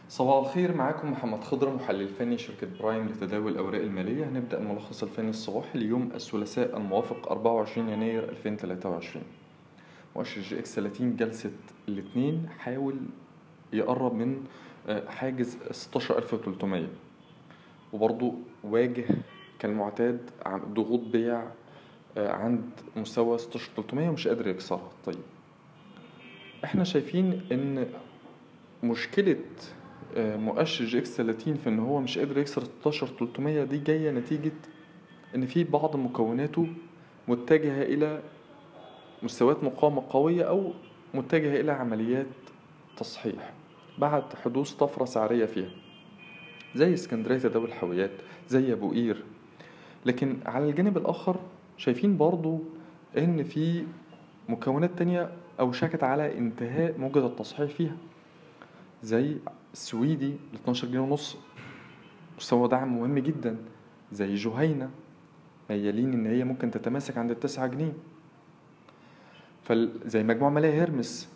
صباح الخير معاكم محمد خضر محلل فني شركة برايم لتداول الأوراق المالية هنبدأ الملخص الفني الصباحي ليوم الثلاثاء الموافق 24 يناير 2023 مؤشر جي اكس 30 جلسة الاثنين حاول يقرب من آه، حاجز 16300 وبرضه واجه كالمعتاد عن- ضغوط بيع آه، عند مستوى 16300 ومش قادر يكسرها طيب احنا شايفين ان مشكلة آه، مؤشر جي اكس 30 في ان هو مش قادر يكسر 16300 دي جاية نتيجة ان في بعض مكوناته متجهة الى مستويات مقاومة قوية او متجهة الى عمليات تصحيح بعد حدوث طفرة سعرية فيها زي اسكندرية تداول الحاويات زي ابو قير لكن على الجانب الاخر شايفين برضو ان في مكونات تانية اوشكت على انتهاء موجة التصحيح فيها زي السويدي ل 12 جنيه ونص مستوى دعم مهم جدا زي جهينة ميالين ان هي ممكن تتماسك عند التسعة جنيه فال... زي مجموعة مالية هيرمس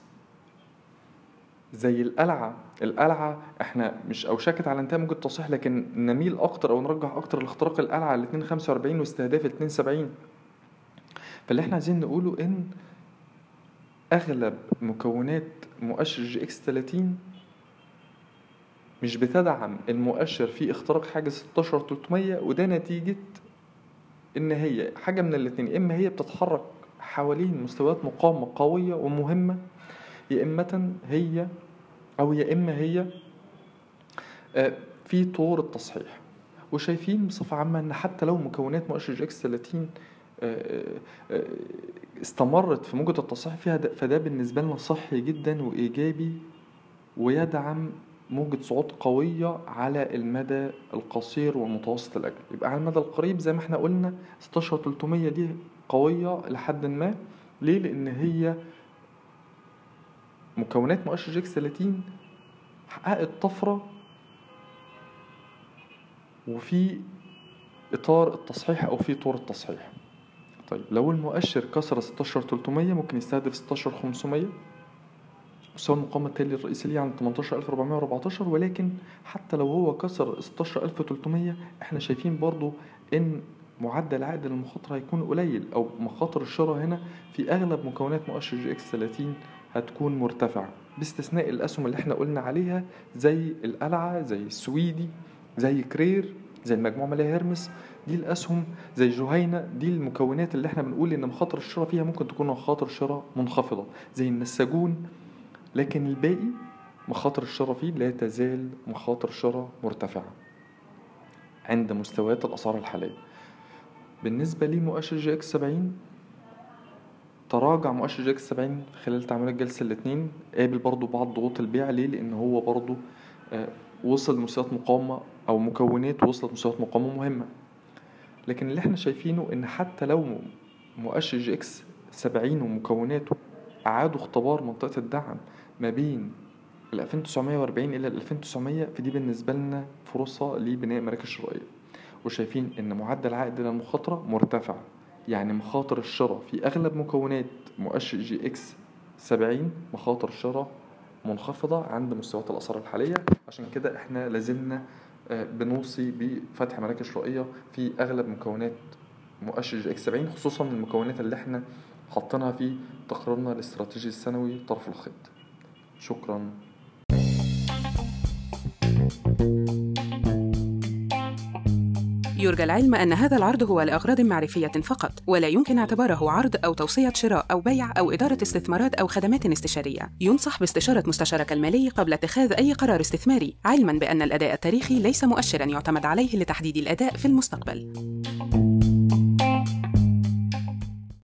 زي القلعة القلعة احنا مش اوشكت على انتهاء موجة التصحيح لكن نميل اكتر او نرجح اكتر لاختراق القلعة ل 245 واستهداف ال 72 فاللي احنا عايزين نقوله ان اغلب مكونات مؤشر جي اكس 30 مش بتدعم المؤشر في اختراق حاجز 16300 وده نتيجة ان هي حاجة من الاتنين اما هي بتتحرك حوالين مستويات مقاومة قوية ومهمة يا اما هي او يا اما هي آه، في طور التصحيح وشايفين بصفة عامة ان حتى لو مكونات مؤشر جي اكس 30 آه، آه، استمرت في موجة التصحيح فيها ده- فده بالنسبة لنا صحي جدا وإيجابي ويدعم موجة صعود قوية على المدى القصير والمتوسط الأجل يبقى على المدى القريب زي ما احنا قلنا 16300 دي قوية لحد ما ليه؟ لأن هي مكونات مؤشر جيكس 30 حققت طفرة وفي إطار التصحيح أو في طور التصحيح طيب لو المؤشر كسر 16300 ممكن يستهدف 16500 مستوى المقاومة التالي الرئيسي ليه عند 18414 ولكن حتى لو هو كسر 16300 احنا شايفين برضو ان معدل عائد المخاطرة هيكون قليل او مخاطر الشراء هنا في اغلب مكونات مؤشر جي اكس 30 هتكون مرتفعة باستثناء الاسهم اللي احنا قلنا عليها زي القلعة زي السويدي زي كرير زي المجموعة مالية هيرمس دي الاسهم زي جهينة دي المكونات اللي احنا بنقول ان مخاطر الشراء فيها ممكن تكون مخاطر شراء منخفضة زي النساجون لكن الباقي مخاطر الشراء فيه لا تزال مخاطر شراء مرتفعة عند مستويات الأسعار الحالية بالنسبة لمؤشر جي اكس 70 تراجع مؤشر جي اكس 70 خلال تعاملات جلسة الاثنين قابل برضو بعض ضغوط البيع ليه لأن هو برضو آه، وصل لمستويات مقاومة أو مكونات وصلت لمستويات مقاومة مهمة لكن اللي احنا شايفينه ان حتى لو مؤشر جي اكس 70 ومكوناته اعادوا اختبار منطقة الدعم ما بين ال 2940 الى ال 2900 فدي بالنسبة لنا فرصة لبناء مراكز شرائية وشايفين ان معدل عائد المخاطرة مرتفع يعني مخاطر الشراء في اغلب مكونات مؤشر جي اكس 70 مخاطر الشراء منخفضة عند مستويات الأسعار الحالية عشان كده احنا لازلنا آه، بنوصي بفتح مراكز شرائية في أغلب مكونات مؤشر جي اكس 70 خصوصا المكونات اللي احنا حاطينها في تقريرنا الاستراتيجي السنوي طرف الخط شكرا يرجى العلم أن هذا العرض هو لأغراض معرفية فقط، ولا يمكن اعتباره عرض أو توصية شراء أو بيع أو إدارة استثمارات أو خدمات استشارية. ينصح باستشارة مستشارك المالي قبل اتخاذ أي قرار استثماري، علماً بأن الأداء التاريخي ليس مؤشراً يعتمد عليه لتحديد الأداء في المستقبل.